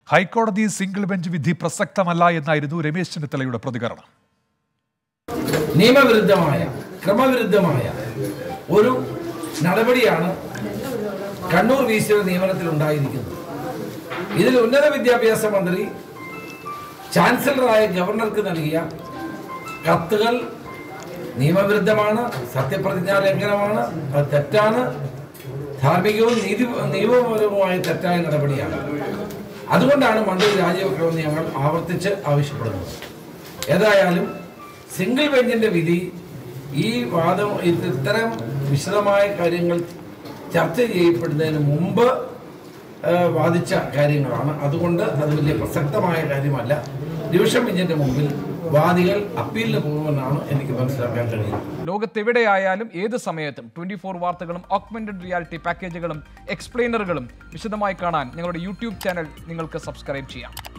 ഹൈക്കോടതി single bench വിധി പ്രസക്തമല്ല എന്നായിരുന്നു രമേശ് ചെന്നിത്തലയുടെ പ്രതികരണം നിയമവിരുദ്ധമായ ക്രമവിരുദ്ധമായ ഒരു നടപടിയാണ് കണ്ണൂർ വി സിയുടെ നിയമനത്തിൽ ഉണ്ടായിരിക്കുന്നത് ഇതിൽ ഉന്നത വിദ്യാഭ്യാസ മന്ത്രി ചാൻസലറായ ഗവർണർക്ക് നൽകിയ കത്തുകൾ നിയമവിരുദ്ധമാണ് സത്യപ്രതിജ്ഞാ ലംഘനമാണ് അത് തെറ്റാണ് ധാർമ്മികവും നീതി നിയമപരവുമായ തെറ്റായ നടപടിയാണ് അതുകൊണ്ടാണ് മന്ത്രി രാജിവെക്കണമെന്ന് ഞങ്ങൾ ആവർത്തിച്ച് ആവശ്യപ്പെടുന്നത് ഏതായാലും സിംഗിൾ ബെഞ്ചിന്റെ വിധി ഈ വാദം ഇത് ഇത്തരം വിശദമായ കാര്യങ്ങൾ ചർച്ച ചെയ്യപ്പെടുന്നതിന് മുമ്പ് ആ, വാദിച്ച കാര്യങ്ങളാണ് അതുകൊണ്ട് അത് വലിയ പ്രസക്തമായ കാര്യമല്ല ഡിവിഷൻ ബെഞ്ചിന്റെ മുമ്പിൽ വാദികൾ അപ്പീലിന് പോകുമെന്നാണ് എനിക്ക് മനസ്സിലാക്കാൻ കഴിയുന്നത് ലോകത്തെവിടെയായാലും ഏത് സമയത്തും ട്വന്റി ഫോർ വാർത്തകളും ഓഗ്മെന്റഡ് റിയാലിറ്റി പാക്കേജുകളും എക്സ്പ്ലെയിനറുകളും വിശദമായി കാണാൻ ഞങ്ങളുടെ യൂട്യൂബ് ചാനൽ നിങ്ങൾക്ക് സബ്സ്ക്രൈബ് ചെയ്യാം